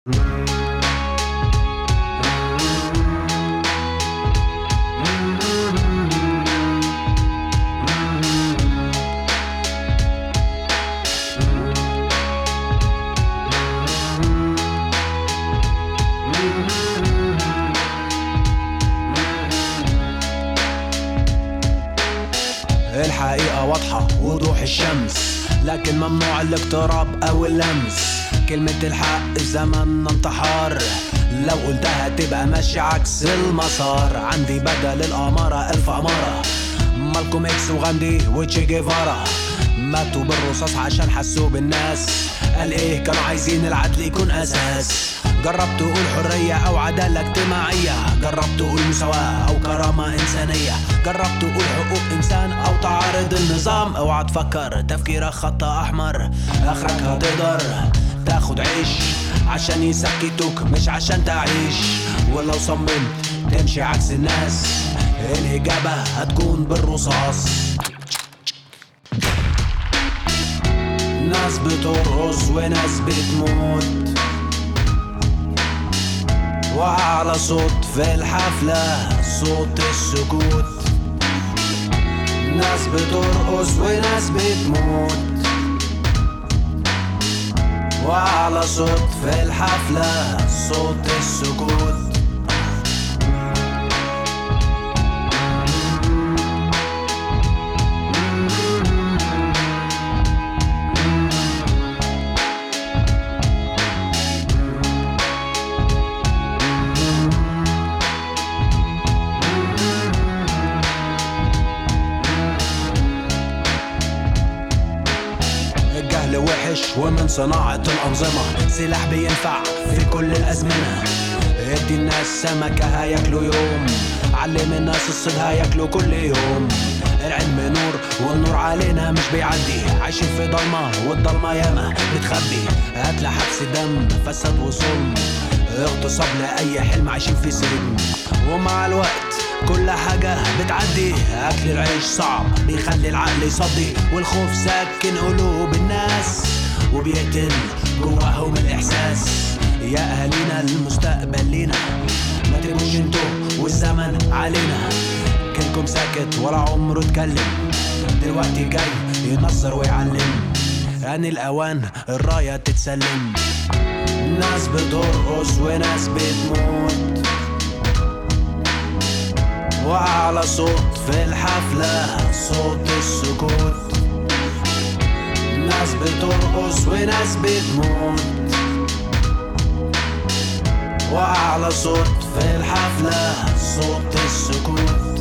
الحقيقة واضحة وضوح الشمس لكن ممنوع الاقتراب أو اللمس كلمة الحق زمن انتحار لو قلتها تبقى ماشي عكس المسار عندي بدل الأمارة ألف أمارة مالكوم إكس وغاندي وتشي جيفارا ماتوا بالرصاص عشان حسوا بالناس قال ايه كانوا عايزين العدل يكون اساس جربت تقول حرية او عدالة اجتماعية جربت تقول مساواة او كرامة انسانية جربت تقول حقوق انسان او تعارض النظام اوعى تفكر تفكيرك خط احمر اخرك هتقدر تاخد عيش عشان يسكتوك مش عشان تعيش ولو صممت تمشي عكس الناس الاجابة هتكون بالرصاص ناس بترقص وناس بتموت وأعلى صوت في الحفلة صوت السكوت ناس بترقص وناس بتموت وأعلى صوت في الحفلة صوت السكوت الجهل وحش ومن صناعة الأنظمة سلاح بينفع في كل الأزمنة ادي الناس سمكة هياكلوا يوم علم الناس الصيد هياكلوا كل يوم العلم نور والنور علينا مش بيعدي عايشين في ضلمة والضلمة ياما بتخبي قتل حبس دم فساد وظلم اغتصاب لأي حلم عايشين في سجن ومع الوقت كل حاجة بتعدي أكل العيش صعب بيخلي العقل يصدي والخوف ساكن قلوب الناس وبيقتل جواهم الإحساس يا أهالينا المستقبل لينا ما تبقوش انتوا والزمن علينا كلكم ساكت ولا عمره اتكلم دلوقتي جاي ينظر ويعلم أن الأوان الراية تتسلم ناس بترقص وناس بتموت وأعلى صوت في الحفلة صوت السكوت ناس بترقص وناس بتموت وأعلى صوت في الحفلة صوت السكوت